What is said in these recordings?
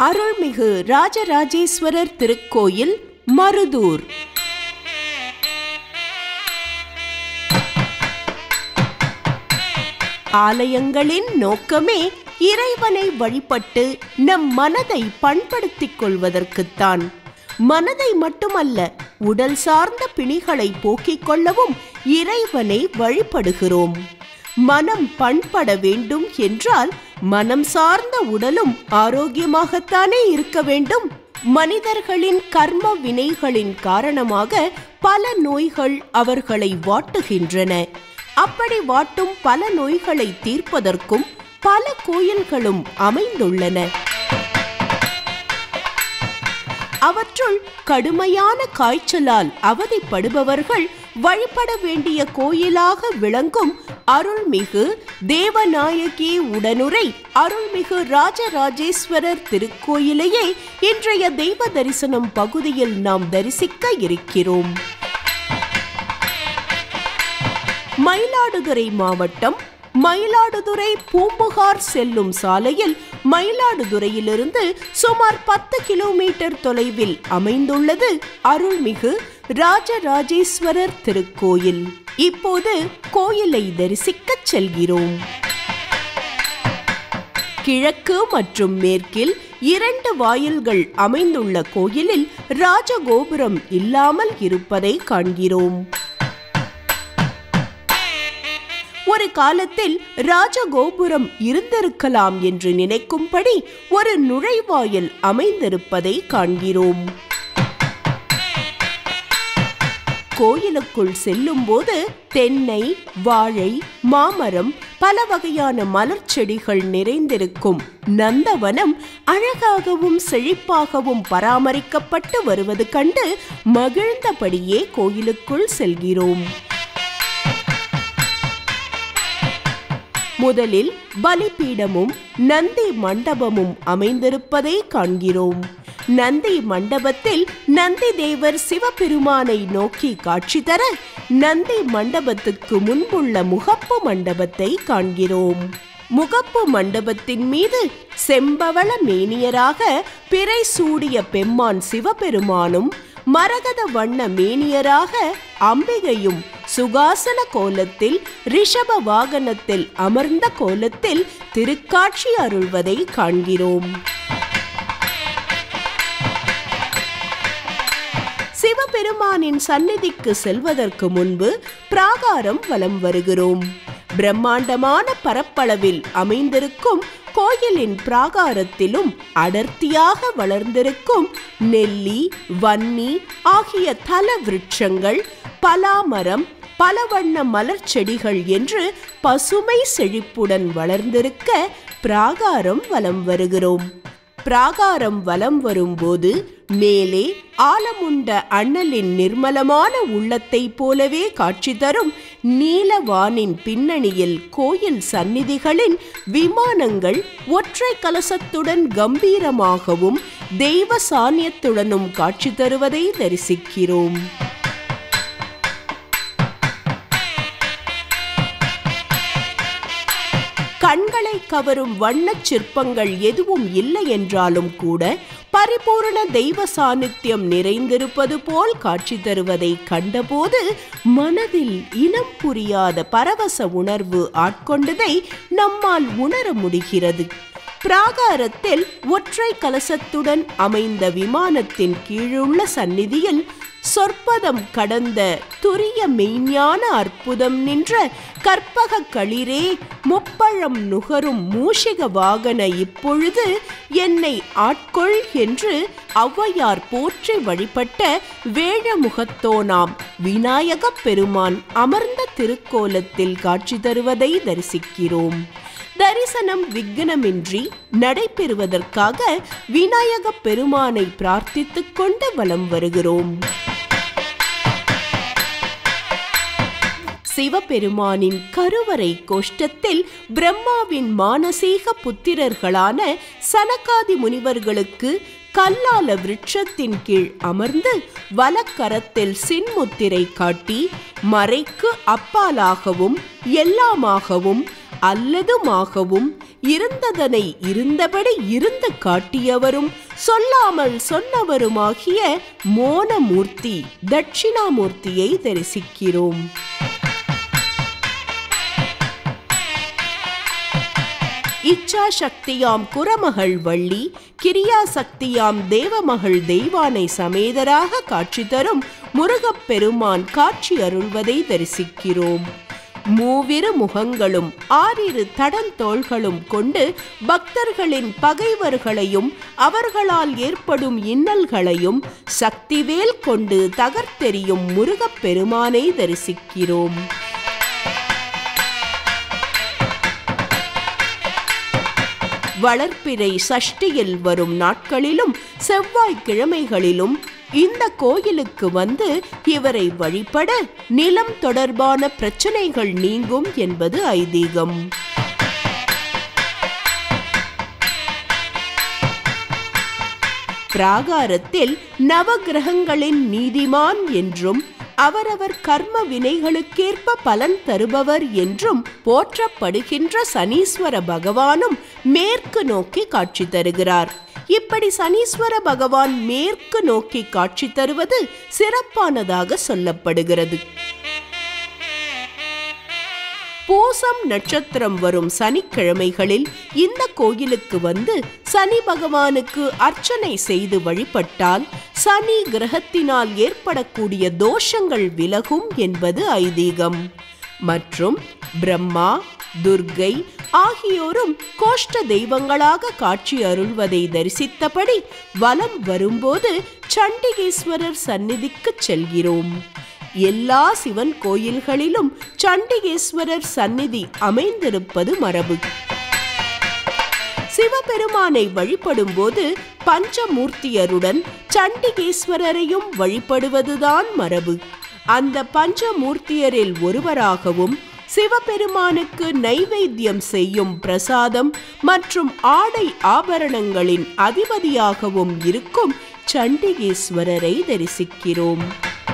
அருள்மிகு ராஜராஜேஸ்வரர் திருக்கோயில் மருதூர் ஆலயங்களின் நோக்கமே இறைவனை வழிபட்டு நம் மனதை பண்படுத்திக் கொள்வதற்குத்தான் மனதை மட்டுமல்ல உடல் சார்ந்த பிணிகளை போக்கிக் கொள்ளவும் இறைவனை வழிபடுகிறோம் மனம் பண்பட வேண்டும் என்றால் மனம் சார்ந்த உடலும் ஆரோக்கியமாகத்தானே இருக்க வேண்டும் மனிதர்களின் கர்ம வினைகளின் காரணமாக பல நோய்கள் அவர்களை வாட்டுகின்றன அப்படி வாட்டும் பல நோய்களை தீர்ப்பதற்கும் பல கோயில்களும் அமைந்துள்ளன அவற்றுள் கடுமையான காய்ச்சலால் அவதிப்படுபவர்கள் வழிபட வேண்டிய கோயிலாக விளங்கும் அருள்மிகு தேவநாயகி உடனுரை அருள்மிகு ராஜராஜேஸ்வரர் திருக்கோயிலையே இன்றைய தெய்வ தரிசனம் பகுதியில் நாம் தரிசிக்க இருக்கிறோம் மயிலாடுதுறை மாவட்டம் மயிலாடுதுறை பூம்புகார் செல்லும் சாலையில் மயிலாடுதுறையிலிருந்து சுமார் பத்து கிலோமீட்டர் தொலைவில் அமைந்துள்ளது அருள்மிகு ராஜராஜேஸ்வரர் திருக்கோயில் இப்போது கோயிலை தரிசிக்கச் செல்கிறோம் கிழக்கு மற்றும் மேற்கில் இரண்டு வாயில்கள் அமைந்துள்ள கோயிலில் ராஜகோபுரம் இல்லாமல் இருப்பதை காண்கிறோம் ஒரு காலத்தில் ராஜகோபுரம் இருந்திருக்கலாம் என்று நினைக்கும்படி ஒரு நுழைவாயில் அமைந்திருப்பதை காண்கிறோம் கோயிலுக்குள் செல்லும்போது தென்னை வாழை மாமரம் பல வகையான மலர் செடிகள் நிறைந்திருக்கும் நந்தவனம் அழகாகவும் செழிப்பாகவும் பராமரிக்கப்பட்டு வருவது கண்டு மகிழ்ந்தபடியே கோயிலுக்குள் செல்கிறோம் முதலில் பலிபீடமும் நந்தி மண்டபமும் அமைந்திருப்பதை காண்கிறோம் நந்தி மண்டபத்தில் நந்தி தேவர் சிவபெருமானை நோக்கி காட்சி தர நந்தி மண்டபத்துக்கு முன்புள்ள முகப்பு மண்டபத்தை காண்கிறோம் முகப்பு மண்டபத்தின் மீது செம்பவள மேனியராக பிறை சூடிய பெம்மான் சிவபெருமானும் மரகத வண்ண மேனியராக அம்பிகையும் சுகாசன கோலத்தில் ரிஷப வாகனத்தில் அமர்ந்த கோலத்தில் திருக்காட்சி அருள்வதை காண்கிறோம் சிவபெருமானின் சந்நிதிக்கு செல்வதற்கு முன்பு பிராகாரம் வலம் வருகிறோம் பிரம்மாண்டமான பரப்பளவில் அமைந்திருக்கும் கோயிலின் பிராகாரத்திலும் அடர்த்தியாக வளர்ந்திருக்கும் நெல்லி வன்னி ஆகிய தல விருட்சங்கள் பலாமரம் பல வண்ண மலர் செடிகள் என்று பசுமை செழிப்புடன் வளர்ந்திருக்க பிராகாரம் வலம் வருகிறோம் பிராகாரம் வலம் வரும்போது மேலே ஆலமுண்ட அண்ணலின் நிர்மலமான உள்ளத்தை போலவே காட்சி தரும் நீலவானின் பின்னணியில் கோயில் சந்நிதிகளின் விமானங்கள் ஒற்றை கலசத்துடன் கம்பீரமாகவும் தெய்வ சாநியத்துடனும் காட்சி தருவதை தரிசிக்கிறோம் கண்களை கவரும் வண்ணச் சிற்பங்கள் எதுவும் இல்லை என்றாலும் கூட பரிபூரண தெய்வ சாநித்தியம் நிறைந்திருப்பது போல் காட்சி தருவதை கண்டபோது மனதில் இனம் புரியாத பரவச உணர்வு ஆட்கொண்டதை நம்மால் உணர முடிகிறது பிராகாரத்தில் ஒற்றை கலசத்துடன் அமைந்த விமானத்தின் கீழுள்ள சந்நிதியில் சொற்பதம் கடந்த துரிய மெய்ஞான அற்புதம் நின்ற கற்பக களிரே முப்பழம் நுகரும் மூஷிக வாகன இப்பொழுது என்னை ஆட்கொள் என்று ஔவையார் போற்றி வழிபட்ட வேழமுகத்தோனாம் விநாயகப் பெருமான் அமர்ந்த திருக்கோலத்தில் காட்சி தருவதை தரிசிக்கிறோம் தரிசனம் விக்னமின்றி நடைபெறுவதற்காக விநாயகப் பெருமானை பிரார்த்தித்துக் கொண்டு வலம் வருகிறோம் சிவபெருமானின் கருவறை கோஷ்டத்தில் பிரம்மாவின் மானசீக புத்திரர்களான சனகாதி முனிவர்களுக்கு கல்லால விருட்சத்தின் கீழ் அமர்ந்து வலக்கரத்தில் சின்முத்திரை காட்டி மறைக்கு அப்பாலாகவும் எல்லாமாகவும் அல்லதுமாகவும் இருந்ததனை இருந்தபடி இருந்து காட்டியவரும் சொல்லாமல் சொன்னவருமாகிய மோனமூர்த்தி தட்சிணாமூர்த்தியை தரிசிக்கிறோம் இச்சா சக்தியாம் குரமகள் வள்ளி கிரியா சக்தியாம் தேவமகள் தெய்வானை சமேதராக காட்சி தரும் முருகப்பெருமான் காட்சி அருள்வதை தரிசிக்கிறோம் மூவிரு முகங்களும் ஆறிரு தடந்தோள்களும் கொண்டு பக்தர்களின் பகைவர்களையும் அவர்களால் ஏற்படும் இன்னல்களையும் சக்திவேல் கொண்டு தகர்த்தெறியும் முருகப்பெருமானை தரிசிக்கிறோம் வளர்ப்பிறை சஷ்டியில் வரும் நாட்களிலும் செவ்வாய்க்கிழமைகளிலும் இந்த கோயிலுக்கு வந்து இவரை வழிபட நிலம் தொடர்பான பிரச்சனைகள் நீங்கும் என்பது ஐதீகம் பிராகாரத்தில் நவகிரகங்களின் நீதிமான் என்றும் அவரவர் கர்ம வினைகளுக்கேற்ப பலன் தருபவர் என்றும் போற்றப்படுகின்ற சனீஸ்வர பகவானும் மேற்கு நோக்கி காட்சி தருகிறார் இப்படி சனீஸ்வர பகவான் மேற்கு நோக்கி காட்சி தருவது சிறப்பானதாக சொல்லப்படுகிறது பூசம் நட்சத்திரம் வரும் சனிக்கிழமைகளில் இந்த கோயிலுக்கு வந்து சனி பகவானுக்கு அர்ச்சனை செய்து வழிபட்டால் சனி கிரகத்தினால் ஏற்படக்கூடிய தோஷங்கள் விலகும் என்பது ஐதீகம் மற்றும் பிரம்மா துர்கை ஆகியோரும் கோஷ்ட தெய்வங்களாக காட்சி அருள்வதை தரிசித்தபடி வலம் வரும்போது சண்டிகேஸ்வரர் சந்நிதிக்கு செல்கிறோம் எல்லா சிவன் கோயில்களிலும் சண்டிகேஸ்வரர் சந்நிதி அமைந்திருப்பது மரபு சிவபெருமானை வழிபடும் போது பஞ்சமூர்த்தியருடன் சண்டிகேஸ்வரரையும் வழிபடுவதுதான் மரபு அந்த பஞ்சமூர்த்தியரில் ஒருவராகவும் சிவபெருமானுக்கு நைவேத்தியம் செய்யும் பிரசாதம் மற்றும் ஆடை ஆபரணங்களின் அதிபதியாகவும் இருக்கும் சண்டிகேஸ்வரரை தரிசிக்கிறோம்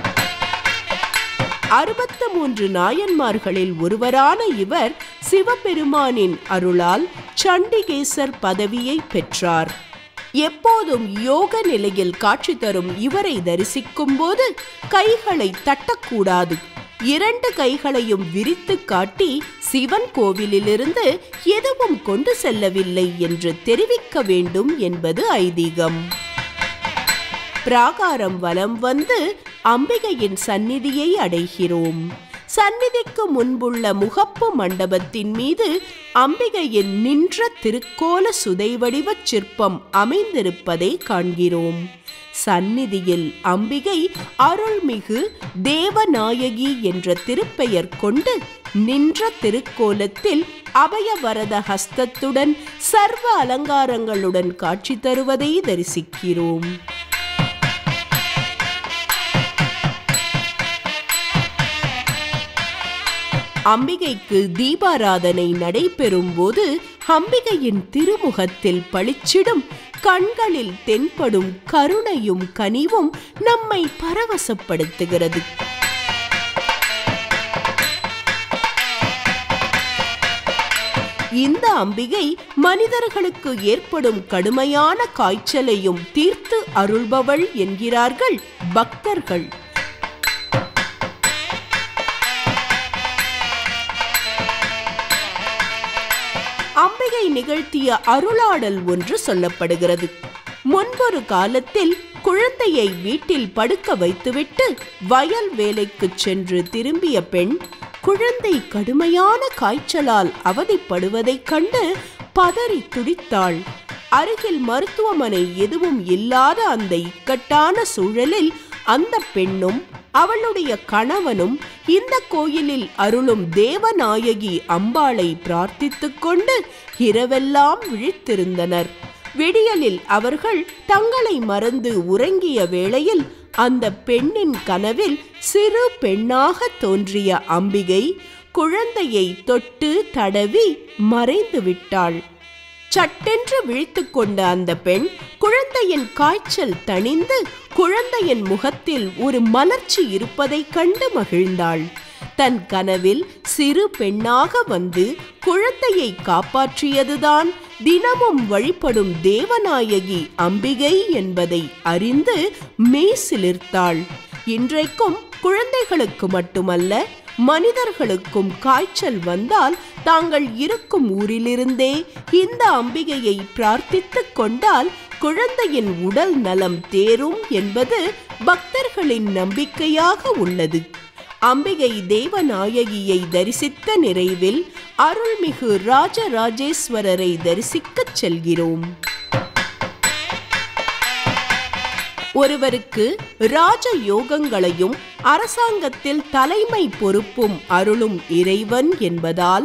அறுபத்து மூன்று நாயன்மார்களில் ஒருவரான இவர் சிவபெருமானின் அருளால் சண்டிகேசர் பதவியை பெற்றார் எப்போதும் யோக நிலையில் காட்சி தரும் இவரை தரிசிக்கும் போது கைகளை தட்டக்கூடாது இரண்டு கைகளையும் விரித்து காட்டி சிவன் கோவிலிலிருந்து எதுவும் கொண்டு செல்லவில்லை என்று தெரிவிக்க வேண்டும் என்பது ஐதீகம் பிராகாரம் வலம் வந்து அம்பிகையின் சந்நிதியை அடைகிறோம் சந்நிதிக்கு முன்புள்ள முகப்பு மண்டபத்தின் மீது அம்பிகையின் நின்ற திருக்கோல சுதைவடிவச் சிற்பம் அமைந்திருப்பதை காண்கிறோம் சந்நிதியில் அம்பிகை அருள்மிகு தேவநாயகி என்ற திருப்பெயர் கொண்டு நின்ற திருக்கோலத்தில் அபயவரத ஹஸ்தத்துடன் சர்வ அலங்காரங்களுடன் காட்சி தருவதை தரிசிக்கிறோம் அம்பிகைக்கு தீபாராதனை நடைபெறும் போது அம்பிகையின் திருமுகத்தில் பளிச்சிடும் கண்களில் தென்படும் கருணையும் கனிவும் நம்மை பரவசப்படுத்துகிறது இந்த அம்பிகை மனிதர்களுக்கு ஏற்படும் கடுமையான காய்ச்சலையும் தீர்த்து அருள்பவள் என்கிறார்கள் பக்தர்கள் அம்பிகை நிகழ்த்திய அருளாடல் ஒன்று சொல்லப்படுகிறது முன்பொரு காலத்தில் குழந்தையை வீட்டில் படுக்க வைத்துவிட்டு வயல் வேலைக்கு சென்று திரும்பிய பெண் குழந்தை கடுமையான காய்ச்சலால் அவதிப்படுவதைக் கண்டு பதறி துடித்தாள் அருகில் மருத்துவமனை எதுவும் இல்லாத அந்த இக்கட்டான சூழலில் அந்த பெண்ணும் அவளுடைய கணவனும் இந்த கோயிலில் அருளும் தேவநாயகி அம்பாளை பிரார்த்தித்துக் கொண்டு இரவெல்லாம் விழித்திருந்தனர் விடியலில் அவர்கள் தங்களை மறந்து உறங்கிய வேளையில் அந்த பெண்ணின் கனவில் சிறு பெண்ணாக தோன்றிய அம்பிகை குழந்தையை தொட்டு தடவி மறைந்து விட்டாள் சட்டென்று விழித்து கொண்ட அந்த பெண் குழந்தையின் காய்ச்சல் தணிந்து குழந்தையின் முகத்தில் ஒரு மலர்ச்சி இருப்பதைக் கண்டு மகிழ்ந்தாள் தன் கனவில் சிறு பெண்ணாக வந்து குழந்தையை காப்பாற்றியதுதான் தினமும் வழிபடும் தேவநாயகி அம்பிகை என்பதை அறிந்து மெய் சிலிர்த்தாள் இன்றைக்கும் குழந்தைகளுக்கு மட்டுமல்ல மனிதர்களுக்கும் காய்ச்சல் வந்தால் தாங்கள் இருக்கும் ஊரிலிருந்தே இந்த அம்பிகையை பிரார்த்தித்துக் கொண்டால் குழந்தையின் உடல் நலம் தேரும் என்பது பக்தர்களின் நம்பிக்கையாக உள்ளது அம்பிகை தேவநாயகியை தரிசித்த நிறைவில் அருள்மிகு ராஜராஜேஸ்வரரை தரிசிக்கச் செல்கிறோம் ஒருவருக்கு ராஜ யோகங்களையும் அரசாங்கத்தில் தலைமை பொறுப்பும் அருளும் இறைவன் என்பதால்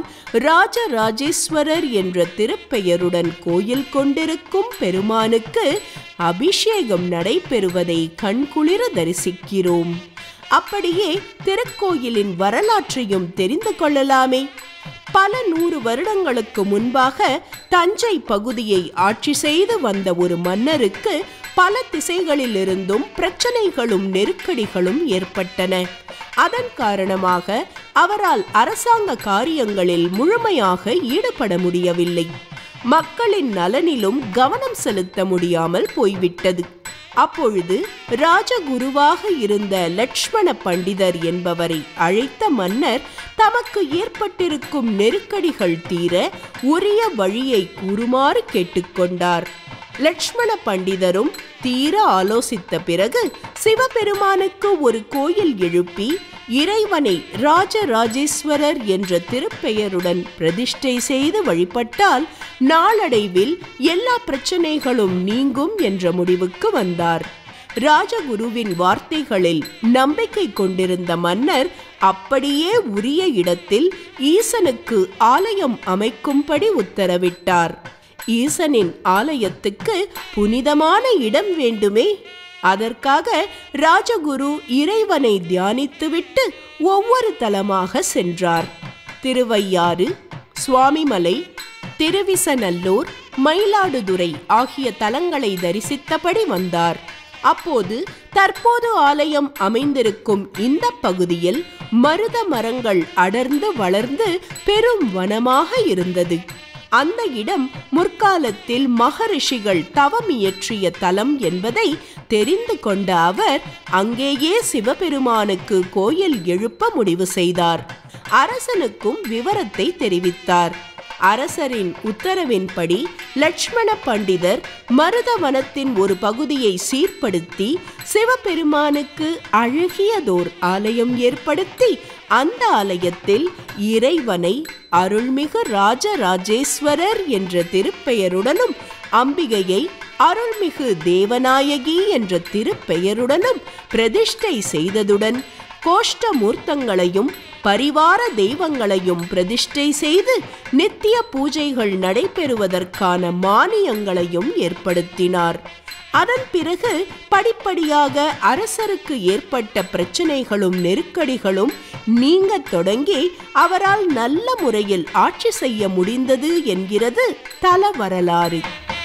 ராஜராஜேஸ்வரர் என்ற திருப்பெயருடன் கோயில் கொண்டிருக்கும் பெருமானுக்கு அபிஷேகம் நடைபெறுவதை கண்குளிர தரிசிக்கிறோம் அப்படியே திருக்கோயிலின் வரலாற்றையும் தெரிந்து கொள்ளலாமே பல நூறு வருடங்களுக்கு முன்பாக தஞ்சை பகுதியை ஆட்சி செய்து வந்த ஒரு மன்னருக்கு பல திசைகளிலிருந்தும் பிரச்சனைகளும் நெருக்கடிகளும் ஏற்பட்டன அதன் காரணமாக அவரால் அரசாங்க காரியங்களில் முழுமையாக ஈடுபட முடியவில்லை மக்களின் நலனிலும் கவனம் செலுத்த முடியாமல் போய்விட்டது அப்பொழுது ராஜகுருவாக இருந்த லட்சுமண பண்டிதர் என்பவரை அழைத்த மன்னர் தமக்கு ஏற்பட்டிருக்கும் நெருக்கடிகள் தீர உரிய வழியை கூறுமாறு கேட்டுக்கொண்டார் லட்சுமண பண்டிதரும் தீர ஆலோசித்த பிறகு சிவபெருமானுக்கு ஒரு கோயில் எழுப்பி இறைவனை ராஜராஜேஸ்வரர் என்ற திருப்பெயருடன் பிரதிஷ்டை செய்து வழிபட்டால் நாளடைவில் எல்லா பிரச்சனைகளும் நீங்கும் என்ற முடிவுக்கு வந்தார் ராஜகுருவின் வார்த்தைகளில் நம்பிக்கை கொண்டிருந்த மன்னர் அப்படியே உரிய இடத்தில் ஈசனுக்கு ஆலயம் அமைக்கும்படி உத்தரவிட்டார் ஈசனின் ஆலயத்துக்கு புனிதமான இடம் வேண்டுமே அதற்காக ராஜகுரு இறைவனை தியானித்துவிட்டு ஒவ்வொரு தலமாக சென்றார் திருவையாறு சுவாமிமலை திருவிசநல்லூர் மயிலாடுதுறை ஆகிய தலங்களை தரிசித்தபடி வந்தார் அப்போது தற்போது ஆலயம் அமைந்திருக்கும் இந்த பகுதியில் மருத மரங்கள் அடர்ந்து வளர்ந்து பெரும் வனமாக இருந்தது அந்த இடம் முற்காலத்தில் மகரிஷிகள் தவம் இயற்றிய தலம் என்பதை தெரிந்து கொண்ட அவர் அங்கேயே சிவபெருமானுக்கு கோயில் எழுப்ப முடிவு செய்தார் அரசனுக்கும் விவரத்தை தெரிவித்தார் அரசரின் உத்தரவின்படி லட்சுமண பண்டிதர் மருதவனத்தின் ஒரு பகுதியை சீர்படுத்தி சிவபெருமானுக்கு அழகியதோர் ஆலயம் ஏற்படுத்தி அந்த ஆலயத்தில் இறைவனை அருள்மிகு ராஜராஜேஸ்வரர் என்ற திருப்பெயருடனும் அம்பிகையை அருள்மிகு தேவநாயகி என்ற திருப்பெயருடனும் பிரதிஷ்டை செய்ததுடன் கோஷ்டமூர்த்தங்களையும் பரிவார தெய்வங்களையும் பிரதிஷ்டை செய்து நித்திய பூஜைகள் நடைபெறுவதற்கான மானியங்களையும் ஏற்படுத்தினார் அதன் பிறகு படிப்படியாக அரசருக்கு ஏற்பட்ட பிரச்சனைகளும் நெருக்கடிகளும் நீங்கத் தொடங்கி அவரால் நல்ல முறையில் ஆட்சி செய்ய முடிந்தது என்கிறது தல வரலாறு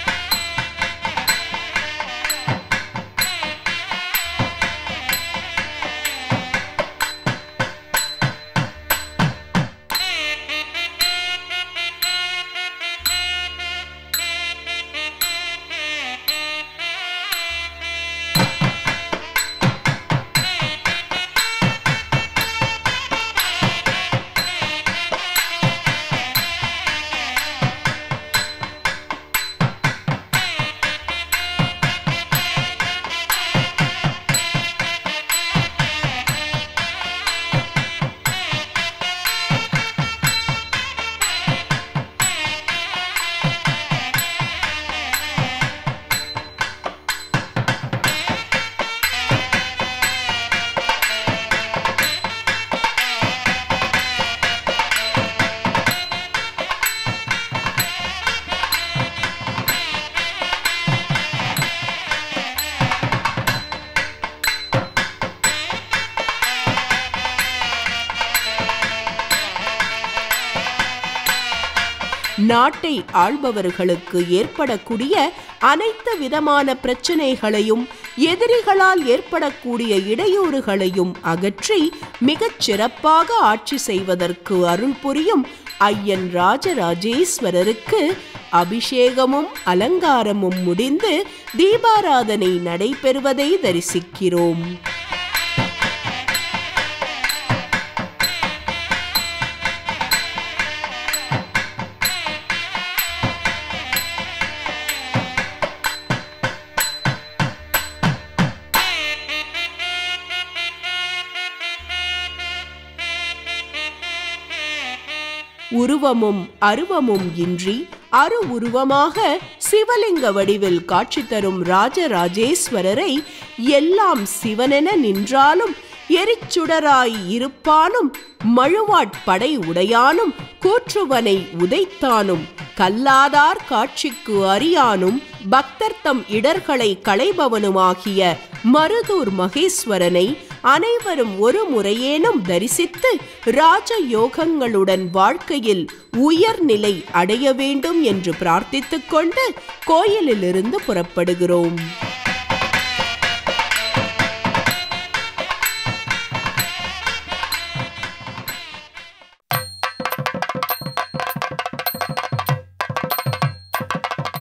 நாட்டை ஆள்பவர்களுக்கு ஏற்படக்கூடிய அனைத்து விதமான பிரச்சனைகளையும் எதிரிகளால் ஏற்படக்கூடிய இடையூறுகளையும் அகற்றி மிகச் சிறப்பாக ஆட்சி செய்வதற்கு அருள் புரியும் ஐயன் ராஜராஜேஸ்வரருக்கு அபிஷேகமும் அலங்காரமும் முடிந்து தீபாராதனை நடைபெறுவதை தரிசிக்கிறோம் உருவமும் அருவமும் இன்றி அரு உருவமாக சிவலிங்க வடிவில் காட்சி தரும் ராஜராஜேஸ்வரரை எல்லாம் சிவனென நின்றாலும் எரிச்சுடராய் இருப்பானும் மழுவாட்படை உடையானும் கூற்றுவனை உதைத்தானும் கல்லாதார் காட்சிக்கு அறியானும் பக்தர்த்தம் இடர்களை களைபவனுமாகிய மருதூர் மகேஸ்வரனை அனைவரும் ஒரு முறையேனும் தரிசித்து ராஜ யோகங்களுடன் வாழ்க்கையில் உயர்நிலை அடைய வேண்டும் என்று பிரார்த்தித்துக் கொண்டு கோயிலிலிருந்து புறப்படுகிறோம்